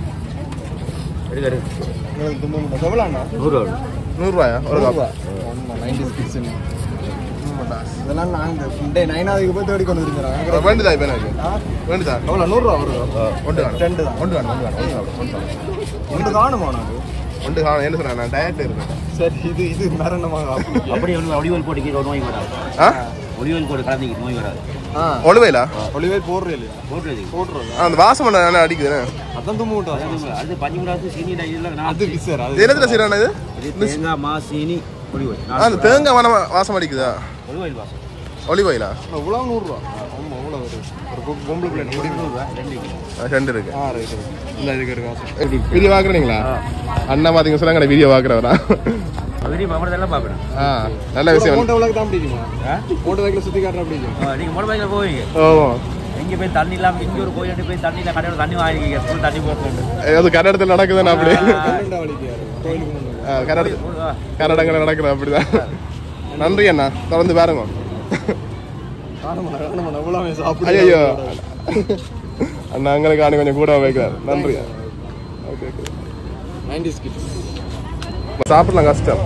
[SPEAKER 3] உங்களுக்கு தும்பு முட்டை எவ்வளோண்ணா
[SPEAKER 2] நூறுரூவாயா ஒரு காப்பா
[SPEAKER 3] நைன்டி சிக்ஸ் இதெல்லாம் நாங்கள் டே நைனாவதுக்கு போய் தேடி கொண்டு வந்துருக்கிறாங்க
[SPEAKER 2] வேண்டுதா இப்போ எனக்கு வேண்டுதா
[SPEAKER 3] எவ்வளோ நூறுரூவா வருதோ
[SPEAKER 2] ஒன்று வேணும்
[SPEAKER 3] ரெண்டு தான்
[SPEAKER 2] ஒன்று வேணும் ஒன்று வேணும் ஒன்று வேணும் ஒன்று வேணும்
[SPEAKER 3] ஒன்று காணுமா நாங்கள்
[SPEAKER 2] ஒன்று காணும் என்ன சொன்னேன் நான் டயட் இருக்கேன்
[SPEAKER 3] சரி இது இது மரணமாக
[SPEAKER 5] அப்படி ஒன்று ஒளிவல் போட்டுக்கு ஒரு நோய் வராது
[SPEAKER 2] ஆ
[SPEAKER 5] ஒளிவல் போட்டு கலந்துக்கு நோய் வராது
[SPEAKER 3] ஆ
[SPEAKER 2] ஒழுவையிலா
[SPEAKER 3] ஒளிவே போடுறே இல்லையா
[SPEAKER 5] போட்டுறது
[SPEAKER 3] போட்டுறது
[SPEAKER 2] அந்த வாசம் பண்ண என்ன அடிக்குதுண்ணே
[SPEAKER 3] அதான் தும்பு முட்டை
[SPEAKER 5] அது பஞ்சு மிடாசு சீனி இதெல்லாம்
[SPEAKER 3] அது பிசர் அது
[SPEAKER 2] இது என்னத்துல செய்யறானே இது
[SPEAKER 5] இது தேங்காய் மா சீனி ஒளிவல்
[SPEAKER 2] ஆ, அந்த தேங்காய் வானம் வாசம் அடிக்குதா
[SPEAKER 5] ஒளிவல் வாசம்
[SPEAKER 2] ஒலிவாயிலா
[SPEAKER 3] இவ்வளோ நூறுரூவா ஆமாம் அவ்வளோ வருது ஒரு பொ- பொம்பளை பிள்ளை முடி
[SPEAKER 5] ரெண்டு கிலோ
[SPEAKER 2] ஆ, ரெண்டு இருக்கு
[SPEAKER 3] ஆ ரைட்டு இல்லை இதுக்கு ஒரு காசு
[SPEAKER 2] வீடியோ பாக்குறீங்களா அண்ணா பாத்தீங்க சொன்னாங்க வீடியோ பாக்குறவரா
[SPEAKER 5] அவரே மாமனதெல்லாம் பார்க்கணும்
[SPEAKER 2] ஆ நல்ல விஷயம்
[SPEAKER 3] மூட்டை உலக தான் பிடிக்குமா மூட்டை வைக்கல சுற்றி காட்டுற பிடிக்கும்
[SPEAKER 5] நீங்கள் மோட்டர் பைக்கில் போவீங்க
[SPEAKER 2] ஓ
[SPEAKER 5] எங்கே போய் தண்ணி இல்லாமல் இங்கே ஒரு கோயில் போய் தண்ணி இல்லை கடையில் தண்ணி வாங்கிக்கீங்க ஸ்கூல் தண்ணி போட்டு
[SPEAKER 2] அது கன்னடத்தில் நடக்குதுன்னு அப்படி
[SPEAKER 3] ரெண்டா வலிக்கு கோயிலுக்கு முன்னாடி
[SPEAKER 2] ஆ, கன்னட கன்னடங்கள் நடக்குது அப்படிதான் நன்றி அண்ணா தொடர்ந்து பாருங்க
[SPEAKER 3] காணுமா காணுமா எவ்வளோ சாப்பிடு
[SPEAKER 2] ஐயோ அண்ணா அங்களுக்கு ஆணி கொஞ்சம் கூட வைக்கிறார் நன்றி ஓகே ஓகே
[SPEAKER 3] நைன்டி ஸ்கிட்
[SPEAKER 2] சாப்பிடலாம் கஷ்டம்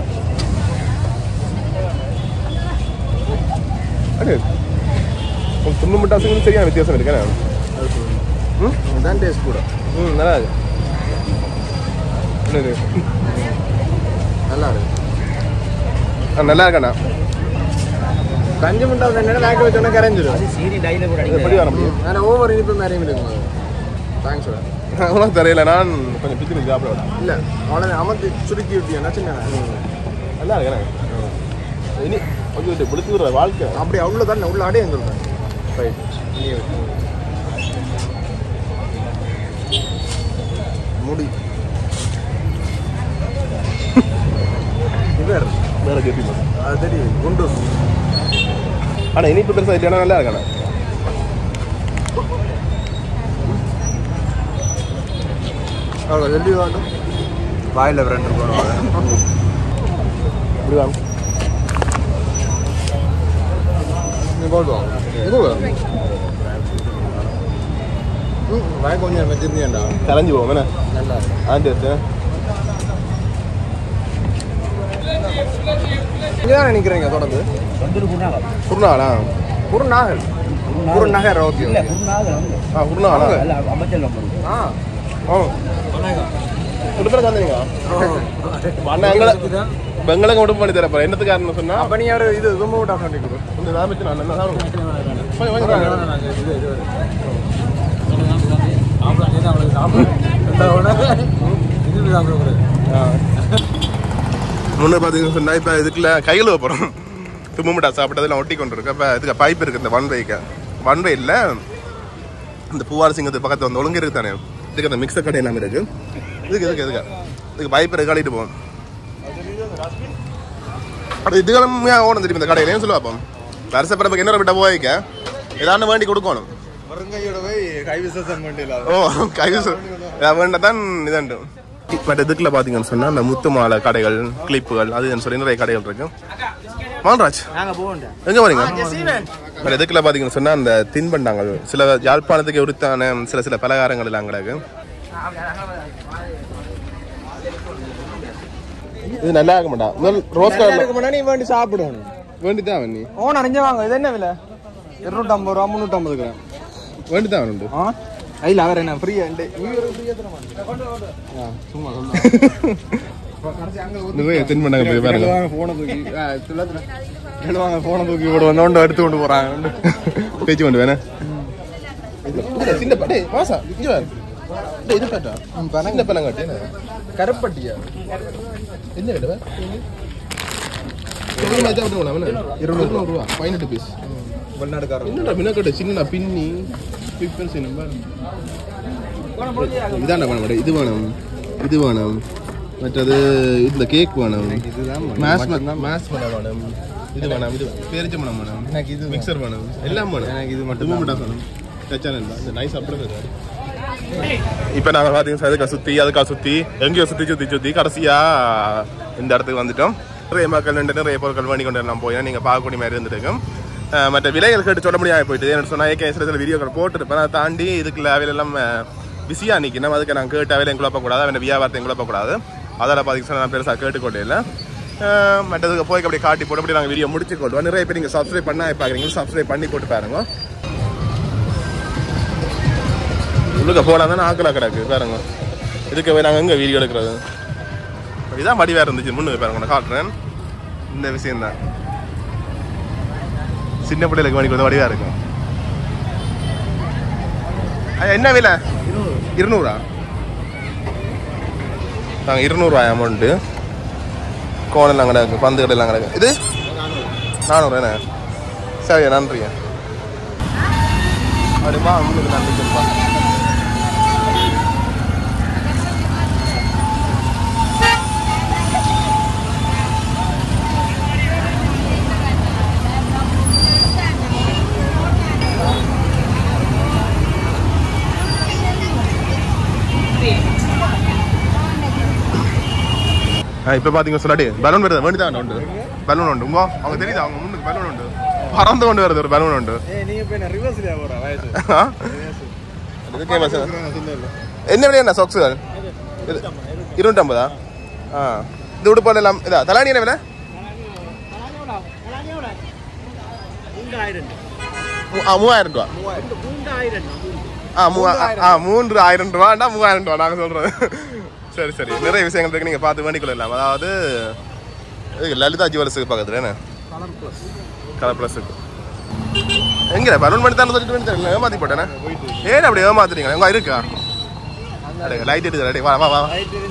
[SPEAKER 2] அடே உங்க துண்ணு மிட்டாசுக்கு சரியான வித்தியாசம் இருக்கேன் ம்
[SPEAKER 3] தான் டேஸ்ட் கூட
[SPEAKER 2] ம் நல்லா இருக்கு என்னது?
[SPEAKER 3] நல்லா இருக்கு
[SPEAKER 2] ஆ, நல்லா இருக்கண்ணா
[SPEAKER 3] கஞ்சி முட்டை என்னன்னா நாக்கு வச்சோன்னா கரைஞ்சிடும்
[SPEAKER 5] அது சீனி டைல கூட
[SPEAKER 2] இது எப்படி வர முடியும்
[SPEAKER 3] ஆனால் ஓவர் இனிப்பு மாதிரியும் இருக்கும் தேங்க்ஸ்
[SPEAKER 2] உனக்கு தெரியல நான் கொஞ்சம் பிச்சு சாப்பிட விட
[SPEAKER 3] இல்லை அவ்வளோ அமர்த்தி சுருக்கி விட்டியா சின்ன
[SPEAKER 2] நல்லா இருக்கு எனக்கு இனி கொஞ்சம் பிடிச்சி விடுற வாழ்க்கை
[SPEAKER 3] அப்படி அவ்வளோ தானே உள்ள அடையும் சொல்கிறேன் ரைட் முடி இவர்
[SPEAKER 2] வேற கேப்பி
[SPEAKER 3] அது தெரியும் குண்டு
[SPEAKER 2] ஆனால் இனிப்பு பெருசாக இல்லைன்னா நல்லா இருக்கானே
[SPEAKER 3] அவ்வளோ வெள்ளி வாட்டும் வாயில் ரெண்டு போடுவாங்க
[SPEAKER 2] இப்படி வாங்க
[SPEAKER 3] நீ போடுவோம் இது ம் வாய் கொஞ்சம் வச்சிருந்தேன்டா
[SPEAKER 2] கலைஞ்சு போவோம் என்ன
[SPEAKER 3] நல்லா
[SPEAKER 2] ஆண்டி
[SPEAKER 3] இங்கே தான் நினைக்கிறீங்க தொடர்ந்து
[SPEAKER 5] வந்துரு குருநாகல்
[SPEAKER 2] குருநாளா
[SPEAKER 3] குருநாகல் குருநகர் ஓகே
[SPEAKER 5] இல்ல குருநாகல் வந்து
[SPEAKER 2] ஆ குருநாளா
[SPEAKER 5] இல்ல அமைச்சர் நம்பர்
[SPEAKER 3] ஆ
[SPEAKER 2] ஆ உடுப்பில் தந்தீங்க அண்ணா எங்களை பெங்களுக்கு உடுப்பு பண்ணி தரப்போம் என்னத்துக்கு காரணம் சொன்னா
[SPEAKER 3] அப்போ நீ யார் இது ரொம்ப விட்டா சொல்லி கொடு
[SPEAKER 2] இந்த தாமிச்சு நான் என்ன தான் கொஞ்சம் கொஞ்சம் முன்னே பார்த்தீங்கன்னு சொன்னால் இப்போ இதுக்குள்ள கையில் போகிறோம் தும்முமிட்டா சாப்பிட்டதெல்லாம் ஒட்டி கொண்டு இருக்கு அப்போ இதுக்கு பைப் இருக்குது இந்த ஒன் வேக்கு ஒன் வே இல்லை இந்த பூவார் சிங்கத்து பக்கத்தில் வந்து ஒழுங்கு இருக்கு தானே இதுக்கு அந்த மிக்சர் கடை எல்லாமே இருக்கு இதுக்கு இதுக்கு இதுக்கு இதுக்கு பைப் இருக்கு கழிட்டு போவோம் அது இதுகளும் ஓடும் தெரியும் இந்த கடையில ஏன் சொல்லுவா அப்போ வருஷ பிறப்புக்கு என்ன விட்ட போய்க்க ஏதாவது வேண்டி கொடுக்கணும்
[SPEAKER 3] வருங்கையோட போய் கை விசேஷம் பண்ணிடல
[SPEAKER 2] ஓ கைஸ் வேண்டதான் இதாண்டு பட் இதுக்குள்ள பார்த்தீங்கன்னு சொன்னால் அந்த முத்து மாலை கடைகள் கிளிப்புகள் அது இதுன்னு சொல்லி நிறைய கடைகள் இருக்கு மால்ராஜ்
[SPEAKER 5] நாங்க போவோம்
[SPEAKER 2] எங்க போறீங்க பட் இதுக்குள்ள பார்த்தீங்கன்னு சொன்னால் அந்த தின்பண்டங்கள் சில யாழ்ப்பாணத்துக்கு உரித்தான சில சில பலகாரங்கள் எல்லாம் கிடக்கு இது நல்லா இருக்க மாட்டா முதல் ரோஸ் கலர்ல
[SPEAKER 3] முன்னாடி நீ வேண்டி சாப்பிடணும்
[SPEAKER 2] வேண்டிதான் நீ
[SPEAKER 3] ஓன் அறிஞ்சவாங்க இது என்ன விலை இருநூற்றம்பது ரூபா முந்நூற்றம்பது கிராம்
[SPEAKER 2] வேண்டிதான் உண்டு
[SPEAKER 3] ஆ இல்ல அவர் என்ன ஃப்ரீயா ஃப்ரீயா தர மாட்டேன் சும்மா
[SPEAKER 2] நிறைய தின்பண்டங்கள் போய் பாருங்க
[SPEAKER 3] எழுவாங்க போனை தூக்கி எழுவாங்க போனை தூக்கி விட வந்தோண்டு எடுத்து கொண்டு போறாங்க
[SPEAKER 2] பேச்சு கொண்டு வேணே சின்ன பட்டே மாசா இங்க வா. டேய், இது பாட்டா சின்ன பனங்காட்டி என்ன
[SPEAKER 3] கருப்பட்டியா
[SPEAKER 2] என்ன விட இருநூறு ரூபா பதினெட்டு பீஸ்
[SPEAKER 3] வெளிநாடுக்காரங்க
[SPEAKER 2] என்னடா மினக்கட்டு சின்ன பின்னி பிப்பர் செய்யணும் பாரு இதாண்டா வேணும் மேடம். இது வேணும் இது வேணும் மற்றது இந்த கேக் வேணும் மேஸ் மேஸ் பண்ண வேணும் இது வேணும் இது பேரிச்ச மனம் வேணும்
[SPEAKER 3] எனக்கு இது
[SPEAKER 2] மிக்சர் வேணும் எல்லாம் வேணும்
[SPEAKER 3] எனக்கு இது மட்டும்
[SPEAKER 2] மட்டும் மட்டும் வேணும் பிரச்சனை இல்லை இந்த நைஸ் அப்படியே இப்போ நாங்கள் பார்த்தீங்கன்னா அதுக்கா சுற்றி அதுக்கா சுற்றி எங்கேயோ சுற்றி சுற்றி சுற்றி கடைசியாக இந்த இடத்துக்கு வந்துட்டோம் நிறைய மக்கள் நின்று நிறைய பொருட்கள் வேண்டி கொண்டு எல்லாம் போய் நீங்கள் பார்க்கக்கூடிய மாதிரி இருந்துருக்கும் அஹ் மற்ற விலைகள் கேட்டு சொல்ல முடியாம போயிட்டு என்ன சொன்னால் ஏகே சில சில வீடியோக்கள் போட்டுருப்பேன் அதை தாண்டி இதுக்குள்ள அவையிலெல்லாம் பிஸியாக நிற்கணும் அதுக்கு நான் கேட்டு அவையிலையும் குழப்பக்கூடாது அவன் வியாபாரத்தையும் குழப்பக்கூடாது அதில் பார்த்தீங்கன்னா நான் பெருசாக கேட்டுக்கொண்டே இல்லை அஹ் மற்றதுக்கு போய் அப்படி காட்டி போட்டு அப்படி நாங்கள் வீடியோ முடிச்சு கொள்வோம் நிறைய பேர் நீங்கள் சப்ஸ்கிரைப் பண்ணா பார்க்குறீங்க சப்ஸ்கிரைப் பண்ணி போட்டு பாருங்க உள்ளுக்க போலாம் தானே ஆக்கலா கிடக்கு பாருங்க இதுக்கு போய் நாங்கள் எங்கே வீடியோ எடுக்கிறது இதான் வடிவாக இருந்துச்சு முன்னுக்கு பாருங்க நான் காட்டுறேன் இந்த விஷயம் தான் சின்ன பிள்ளைகளுக்கு மணிக்கு வந்து வடிவாக இருக்கும் ஐயா, என்ன விலை இருநூறா நாங்கள் இருநூறுவா அமௌண்ட்டு கோணெல்லாம் கிடக்கு பந்து கடையெல்லாம் கிடக்கு இது நானூறு என்ன சரியா நன்றியா அப்படிப்பா உங்களுக்கு நன்றி சொல்லுப்பா இப்போ பார்த்தீங்க சொல்லாடி பலூன் வருது வேண்டி தான் உண்டு பலூன் உண்டு உங்க அவங்க தெரியுது அவங்க முன்னுக்கு பலூன் உண்டு பறந்து கொண்டு வருது ஒரு பலூன் உண்டு
[SPEAKER 3] ஏய் நீங்க போய் நான் ரிவர்ஸ்லயா போற வயசு
[SPEAKER 2] இதுக்கே பஸ் என்ன விலை என்ன சாக்ஸுகள் இது இருநூற்றம்பதா ஆ இது உடுப்பாடு எல்லாம் இதா தலாணி என்ன விலை மூ- ஆ, மூவாயிரம் ரூபா ஆ மூவா ஆ மூன்று ஆயிரம் ரூபாண்டா மூவாயிரம் ரூபா நாங்கள் சொல்கிறது சரி சரி நிறைய விஷயங்கள் இருக்கு நீங்கள் பார்த்து வேண்டிக் கொள்ளலாம் அதாவது இது லலிதா ஜுவல்ஸுக்கு பக்கத்தில் என்ன கலர் ப்ளஸுக்கு எங்க பலூன் பண்ணி தான் சொல்லிட்டு தெரியல ஏமாத்தி போட்டேனே ஏன் அப்படி ஏமாத்துறீங்க உங்க இருக்கா லைட் எடுத்து ரெடி வா வா வா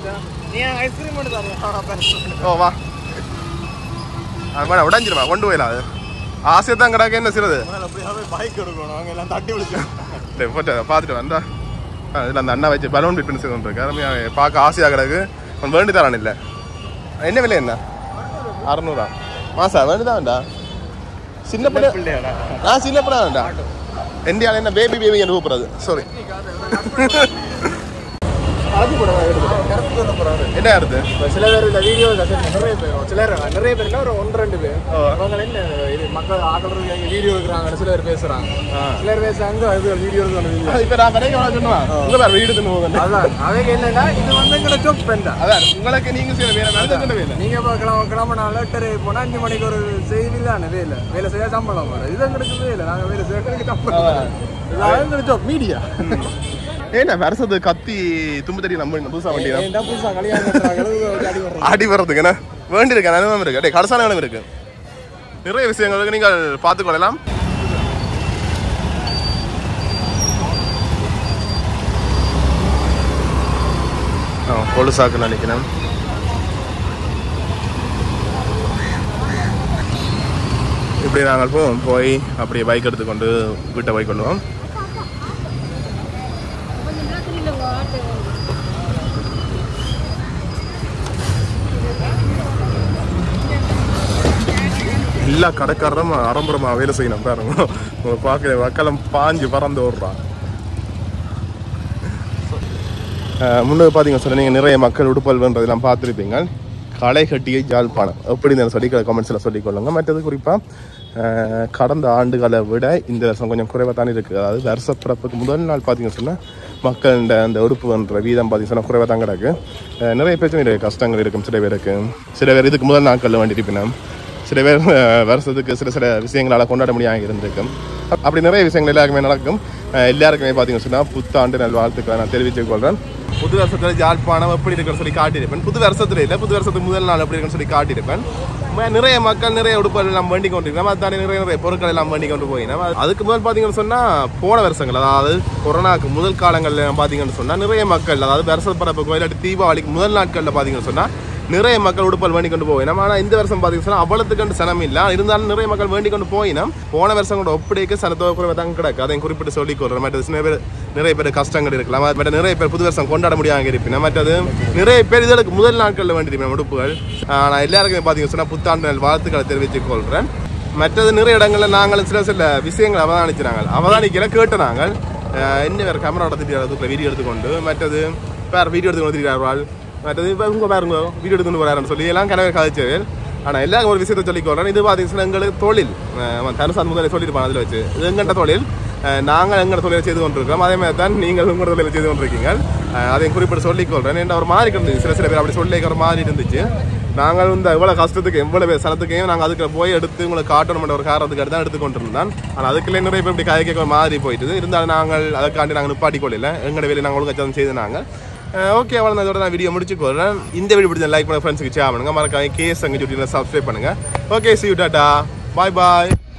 [SPEAKER 2] ஓ வா அது வேணா உடஞ்சிருமா கொண்டு போயிடலாம் அது ஆசையை தான் கிடக்க என்ன செய்யறது
[SPEAKER 3] பைக் எடுக்கணும் அவங்க எல்லாம் தட்டி விழிச்சு
[SPEAKER 2] டேய், போட்டு அதை பார்த்துட்டு வந்தா ஆ, இதுல அந்த அண்ணா வச்சு பலூன் பிட் பண்ணி செய்து இருக்கு அருமையா பார்க்க ஆசையாக கிடக்கு அவன் வேண்டி தரான் இல்லை என்ன விலை என்ன அறநூறா மாசா வேண்டுதான் வேண்டா சின்ன பிள்ளை நான் சின்ன பிள்ளை வேண்டா இந்தியாவில் என்ன பேபி பேபி என்று கூப்பிடுறது சாரி என்ன ஆகுது
[SPEAKER 3] சில பேர் இந்த வீடியோ நிறைய பேர் சிலர் நிறைய பேர் இல்ல, ஒரு ஒன்று ரெண்டு பேர் அவங்க என்ன இது மக்கள் ஆக்கள் வீடியோ எடுக்கிறாங்க சில பேர் பேசுறாங்க சிலர் பேசுறாங்க அது வீடியோ எடுக்கிறாங்க
[SPEAKER 2] இப்போ நான் வரைக்கும் எவ்வளோ சொன்னுவா உங்க பேர் வீடு தின்னு போகுது
[SPEAKER 3] அதான் அவங்க என்னன்னா இது வந்து எங்களை ஜோப் பெண்டா
[SPEAKER 2] அதான் உங்களுக்கு நீங்க செய்யற வேலை வேலை என்ன வேலை
[SPEAKER 3] நீங்க இப்போ கிளம்ப கிளம்ப நாள் எட்டரை போனா அஞ்சு மணிக்கு ஒரு செய்தி தானே வேலை வேலை செய்ய சம்பளம் வரும் இது எங்களுக்கு வேலை நாங்க வேலை செய்ய எங்களுக்கு சம்பளம் வரும். இது எங்களுக்கு ஜோப் மீடியா
[SPEAKER 2] ஏன்னா வருஷத்து கத்தி தும்பு தடி நம்ம புதுசா வண்டி தான்
[SPEAKER 3] என்ன புதுசா கல்யாணம் கட்டுறாங்க அடி வர்றாங்க
[SPEAKER 2] அடி வர்றதுக்கு என்ன வேண்டி இருக்கு அனுபவம் இருக்கு டேய் கடைசான இடம் இருக்கு நிறைய விஷயங்களுக்கு நீங்கள் பார்த்துக்கொள்ளலாம் ஆ கொலுசாக்கு நினைக்கிறேன் இப்படி நாங்கள் போவோம் போய் அப்படியே பைக் எடுத்துக்கொண்டு வீட்டை போய் கொள்வோம்
[SPEAKER 6] கொஞ்சம் நேரத்துல இல்லைங்க ஆட்டோ
[SPEAKER 2] எல்லா கடைக்காரரும் ஆரம்பரமா வேலை செய்யணும் பாருங்க உங்களை பார்க்க வக்கலம் பாஞ்சு பறந்து ஓடுறான் முன்னே பார்த்தீங்க சொன்ன நீங்கள் நிறைய மக்கள் உடுப்பல்ன்றதெல்லாம் பார்த்துருப்பீங்க களை கட்டிய ஜாழ்ப்பாணம் எப்படி இந்த சொல்லி கமெண்ட்ஸில் சொல்லிக்கொள்ளுங்க மற்றது குறிப்பாக கடந்த ஆண்டுகளை விட இந்த வருஷம் கொஞ்சம் குறைவாக தானே இருக்குது அதாவது வருஷ பிறப்புக்கு முதல் நாள் பார்த்தீங்க சொன்னால் மக்கள்கிட்ட அந்த உடுப்புன்ற வீதம் பார்த்தீங்க சொன்னால் குறைவாக தான் கிடக்கு அஹ் நிறைய பிரச்சனை இருக்கு கஷ்டங்கள் இருக்கும் சில பேருக்கு சில பேர் இதுக்கு முதல் நாட்களில் வேண்டியிருப்பினோம் சில பேர் அஹ், வருஷத்துக்கு சில சில விஷயங்களால் கொண்டாட முடியாமல் இருந்திருக்கும் அப்~ அப்படி நிறைய விஷயங்கள் எல்லாருக்குமே நடக்கும் அஹ், எல்லாருக்குமே பார்த்தீங்கன்னு சொன்னால் புத்தாண்டு நல் வாழ்த்துக்களை நான் தெரிவித்துக் கொள்கிறேன் புது வருஷத்துல ஜாழ்ப்பாணம் எப்படி இருக்குன்னு சொல்லி காட்டியிருப்பேன் புது வருஷத்துல இல்லை புது வருஷத்துக்கு முதல் நாள் எப்படி இருக்குன்னு சொல்லி காட்டியிருப்பேன் ம- நிறைய மக்கள் நிறைய உடுப்புகள் எல்லாம் வேண்டி கொண்டிருக்கோம் அதானே நிறைய நிறைய பொருட்கள் எல்லாம் வேண்டி கொண்டு போயினோம் அது- அதுக்கு முதல் பார்த்தீங்கன்னு சொன்னால் போன வருஷங்கள் அதாவது கொரோனாக்கு முதல் காலங்களில் பார்த்தீங்கன்னு சொன்னால் நிறைய மக்கள் அதாவது வருஷ பரப்புக்கு இல்லாட்டி தீபாவளிக்கு முதல் நாட்களில் பார்த்தீங்கன்னு சொன்னால் நிறைய மக்கள் உடுப்பல் வேண்டி கொண்டு போயினோம் ஆனால் இந்த வருஷம் பார்த்தீங்கன்னா அவ்வளோத்துக்கு சனம் இல்லை இருந்தாலும் நிறைய மக்கள் வேண்டி கொண்டு போயினோம் போன வருஷம் கூட ஒப்படைக்கு சனத்தோ குறைவாக தான் கிடக்கு அதையும் குறிப்பிட்டு சொல்லி கொள்றேன் மற்றது சில பேர் நிறைய பேர் கஷ்டங்கள் இருக்கலாம் மற்ற நிறைய பேர் புது வருஷம் கொண்டாட முடியாமல் இருப்பினா மற்றது நிறைய பேர் இதற்கு முதல் நாட்களில் வேண்டியிருப்பேன் உடுப்புகள் நான் எல்லாருக்குமே பார்த்தீங்கன்னு சொன்னால் புத்தாண்டு நாள் வாழ்த்துக்களை தெரிவித்துக் கொள்கிறேன் மற்றது நிறைய இடங்களில் நாங்களும் சில சில விஷயங்கள் அவதானிச்சினாங்க அவதானிக்கல கேட்டு நாங்கள் அஹ் என்ன வேறு கேமரா எடுத்துட்டு வீடியோ எடுத்துக்கொண்டு மற்றது வேறு வீடியோ எடுத்துக்கொண்டு வந்துருக்கார்கள் மற்றது இப்போ உங்க பாருங்க வீடியோ எடுத்துன்னு போறாருன்னு சொல்லி எல்லாம் கனவே கதைச்சது ஆனால் எல்லாரும் ஒரு விஷயத்தை சொல்லி கொள்றேன் இது பார்த்தீங்கன்னா எங்களுக்கு தொழில் அஹ் தனுசான் முதல்ல சொல்லியிருப்பான் அதில் வச்சு இது எங்கள்கிட்ட தொழில் அஹ் நாங்கள் எங்களோட தொழிலை செய்து கொண்டிருக்கிறோம் அதே மாதிரி தான் நீங்கள் உங்களோட தொழிலை செய்து கொண்டிருக்கீங்க அஹ் அதையும் குறிப்பிட்டு சொல்லிக் கொள்றேன் என்ன ஒரு மாதிரி இருந்துச்சு சில சில பேர் அப்படி சொல்லி ஒரு மாதிரி இருந்துச்சு நாங்கள் இந்த இவ்வளோ கஷ்டத்துக்கு எவ்வளோ பேர் சனத்துக்கையும் நாங்கள் அதுக்கு போய் எடுத்து உங்களை காட்டணும்ன்ற ஒரு காரணத்துக்கு தான் எடுத்து கொண்டிருந்தோம் ஆனால் அதுக்குள்ளே நிறைய பேர் இப்படி கதை கேட்க மாதிரி போயிட்டுது இருந்தாலும் நாங்கள் அதுக்காண்டி நாங்கள் நிப்பாட்டி கொள்ளல எங்களோட வேலையை நாங்கள் ஒழுங்காக செய்து நாங்கள் ஓகே அவ்வளோ நான் இதோட நான் வீடியோ முடிச்சு கொள்றேன் இந்த வீடியோ பிடிச்ச லைக் பண்ண ஃப்ரெண்ட்ஸுக்கு ஷேர் பண்ணுங்க மறக்காம கேஸ் அங்கே சுட்டியில் சப்ஸ்கிரைப் பண்ணுங்க okay see you tata bye bye